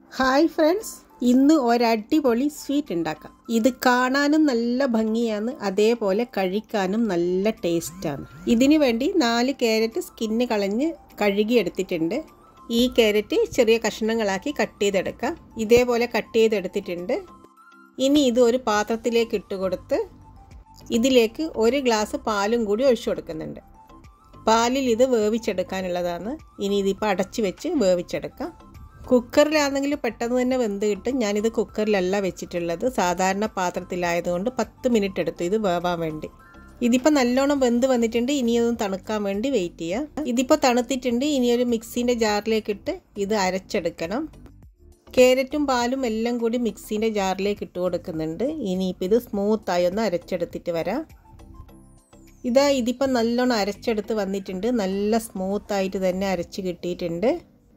hi friends ഇന്ന് ഒരടിപൊളി sweet ഉണ്ടാക്കാം ഇത് കാണാനും നല്ല ഭംഗിയാണ് അതേപോലെ കഴിക്കാനും നല്ല ടേസ്റ്റാണ് ഇതിനു വേണ്ടി നാല് ക്യാരറ്റ് സ്കിന്ന് കളഞ്ഞ് കഴുകി എടുത്തിട്ടുണ്ട് ഈ ക്യാരറ്റ് ചെറിയ കഷ്ണങ്ങളാക്കി കട്ട് ചെയ്തെടുക്കാം ഇതേപോലെ കട്ട് ചെയ്തെടുത്തിട്ടുണ്ട് ഇനി ഇത് ഒരു പാത്രത്തിലേക്ക് ഇട്ട് കൊടുത്ത് ഇതിലേക്ക് ഒരു ഗ്ലാസ് പാലും കൂടി ഒഴിച്ചു കൊടുക്കുന്നുണ്ട് പാലിൽ ഇത് വേവിച്ചെടുക്കാനുള്ളതാണ് ഇനി ഇതിപ്പോൾ അടച്ചു വെച്ച് വേവിച്ചെടുക്കാം കുക്കറിലാണെങ്കിൽ പെട്ടെന്ന് തന്നെ വെന്ത് കിട്ടും ഞാനിത് കുക്കറിലല്ല വെച്ചിട്ടുള്ളത് സാധാരണ പാത്രത്തിലായതുകൊണ്ട് പത്ത് മിനിറ്റ് എടുത്തു ഇത് വേവാൻ വേണ്ടി ഇതിപ്പോൾ നല്ലോണം വെന്ത് വന്നിട്ടുണ്ട് ഇനി അതൊന്ന് തണുക്കാൻ വേണ്ടി വെയിറ്റ് ചെയ്യുക ഇതിപ്പോൾ തണുത്തിട്ടുണ്ട് ഇനി ഒരു മിക്സീൻ്റെ ജാറിലേക്ക് ഇട്ട് ഇത് അരച്ചെടുക്കണം ക്യാരറ്റും പാലും എല്ലാം കൂടി മിക്സീൻ്റെ ജാറിലേക്ക് ഇട്ട് കൊടുക്കുന്നുണ്ട് ഇനിയിപ്പോൾ ഇത് സ്മൂത്തായി ഒന്ന് അരച്ചെടുത്തിട്ട് വരാം ഇതാ ഇതിപ്പോൾ നല്ലോണം അരച്ചെടുത്ത് വന്നിട്ടുണ്ട് നല്ല സ്മൂത്തായിട്ട് തന്നെ അരച്ച് കിട്ടിയിട്ടുണ്ട്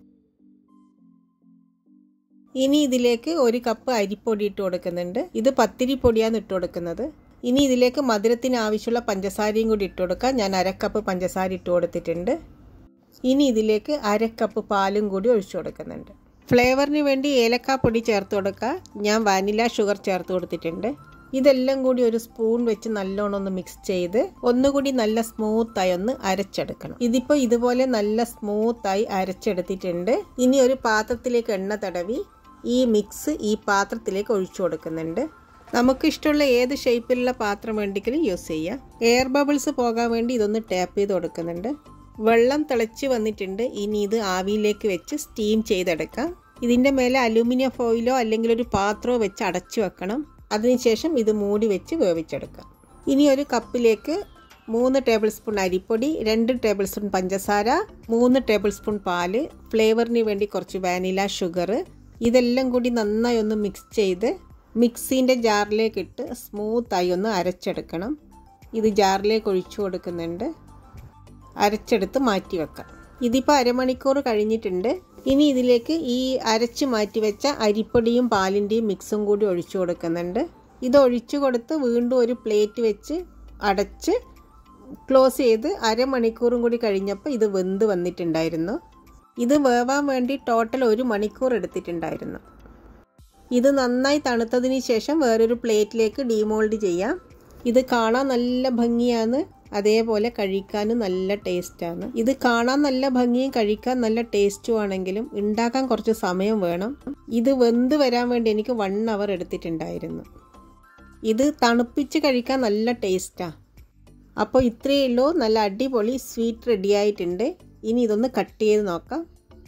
ഇനി ഇതിലേക്ക് ഒരു കപ്പ് അരിപ്പൊടി ഇട്ട് കൊടുക്കുന്നുണ്ട് ഇത് പത്തിരി പൊടിയാണ് ഇട്ട് കൊടുക്കുന്നത് ഇനി ഇതിലേക്ക് മധുരത്തിന് ആവശ്യമുള്ള പഞ്ചസാരയും കൂടി ഇട്ട് കൊടുക്കാം ഞാൻ അരക്കപ്പ് പഞ്ചസാര ഇട്ട് കൊടുത്തിട്ടുണ്ട് ഇനി ഇതിലേക്ക് അരക്കപ്പ് പാലും കൂടി ഒഴിച്ചു കൊടുക്കുന്നുണ്ട് ഫ്ലേവറിന് വേണ്ടി ഏലക്കാപ്പൊടി ചേർത്ത് കൊടുക്കുക ഞാൻ വാനില ഷുഗർ ചേർത്ത് കൊടുത്തിട്ടുണ്ട് ഇതെല്ലാം കൂടി ഒരു സ്പൂൺ വെച്ച് നല്ലോണം ഒന്ന് മിക്സ് ചെയ്ത് ഒന്നുകൂടി നല്ല സ്മൂത്തായി ഒന്ന് അരച്ചെടുക്കണം ഇതിപ്പോൾ ഇതുപോലെ നല്ല സ്മൂത്തായി അരച്ചെടുത്തിട്ടുണ്ട് ഇനി ഒരു പാത്രത്തിലേക്ക് എണ്ണ തടവി ഈ മിക്സ് ഈ പാത്രത്തിലേക്ക് ഒഴിച്ചു കൊടുക്കുന്നുണ്ട് നമുക്ക് ഇഷ്ടമുള്ള ഏത് ഷേപ്പിലുള്ള പാത്രം വേണ്ടിക്കലും യൂസ് ചെയ്യാം എയർ ബബിൾസ് പോകാൻ വേണ്ടി ഇതൊന്ന് ടാപ്പ് ചെയ്ത് കൊടുക്കുന്നുണ്ട് വെള്ളം തിളച്ച് വന്നിട്ടുണ്ട് ഇനി ഇത് ആവിയിലേക്ക് വെച്ച് സ്റ്റീം ചെയ്തെടുക്കാം ഇതിൻ്റെ മേലെ അലൂമിനിയം ഫോയിലോ അല്ലെങ്കിൽ ഒരു പാത്രമോ വെച്ച് അടച്ചു വെക്കണം അതിനുശേഷം ഇത് മൂടി വെച്ച് വേവിച്ചെടുക്കാം ഇനി ഒരു കപ്പിലേക്ക് മൂന്ന് ടേബിൾ സ്പൂൺ അരിപ്പൊടി രണ്ട് ടേബിൾ സ്പൂൺ പഞ്ചസാര മൂന്ന് ടേബിൾ സ്പൂൺ പാല് ഫ്ലേവറിന് വേണ്ടി കുറച്ച് വാനില ഷുഗർ ഇതെല്ലാം കൂടി നന്നായി ഒന്ന് മിക്സ് ചെയ്ത് മിക്സീൻ്റെ ജാറിലേക്ക് ഇട്ട് സ്മൂത്തായി ഒന്ന് അരച്ചെടുക്കണം ഇത് ജാറിലേക്ക് ഒഴിച്ചു കൊടുക്കുന്നുണ്ട് അരച്ചെടുത്ത് മാറ്റി വെക്കാം ഇതിപ്പോൾ അരമണിക്കൂർ കഴിഞ്ഞിട്ടുണ്ട് ഇനി ഇതിലേക്ക് ഈ അരച്ച് മാറ്റി വെച്ച അരിപ്പൊടിയും പാലിൻ്റെയും മിക്സും കൂടി ഒഴിച്ചു കൊടുക്കുന്നുണ്ട് ഇത് ഒഴിച്ചു കൊടുത്ത് വീണ്ടും ഒരു പ്ലേറ്റ് വെച്ച് അടച്ച് ക്ലോസ് ചെയ്ത് അരമണിക്കൂറും കൂടി കഴിഞ്ഞപ്പോൾ ഇത് വെന്ത് വന്നിട്ടുണ്ടായിരുന്നു ഇത് വേവാൻ വേണ്ടി ടോട്ടൽ ഒരു മണിക്കൂർ എടുത്തിട്ടുണ്ടായിരുന്നു ഇത് നന്നായി തണുത്തതിന് ശേഷം വേറൊരു പ്ലേറ്റിലേക്ക് ഡീമോൾഡ് ചെയ്യാം ഇത് കാണാൻ നല്ല ഭംഗിയാണ് അതേപോലെ കഴിക്കാനും നല്ല ടേസ്റ്റാണ് ഇത് കാണാൻ നല്ല ഭംഗിയും കഴിക്കാൻ നല്ല ടേസ്റ്റും ആണെങ്കിലും ഉണ്ടാക്കാൻ കുറച്ച് സമയം വേണം ഇത് വെന്ത് വരാൻ വേണ്ടി എനിക്ക് വൺ അവർ എടുത്തിട്ടുണ്ടായിരുന്നു ഇത് തണുപ്പിച്ച് കഴിക്കാൻ നല്ല ടേസ്റ്റാണ് അപ്പോൾ ഇത്രയേ ഉള്ളൂ നല്ല അടിപൊളി സ്വീറ്റ് റെഡി ആയിട്ടുണ്ട് ഇനി ഇതൊന്ന് കട്ട് ചെയ്ത് നോക്കാം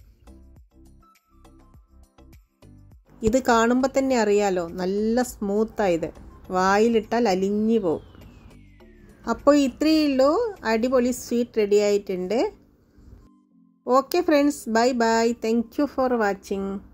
ഇത് കാണുമ്പോൾ തന്നെ അറിയാലോ നല്ല സ്മൂത്തായത് വായിലിട്ടാൽ അലിഞ്ഞു പോകും അപ്പോൾ ഇത്രയേ ഉള്ളൂ അടിപൊളി സ്വീറ്റ് റെഡി ആയിട്ടുണ്ട് okay friends bye bye thank you for watching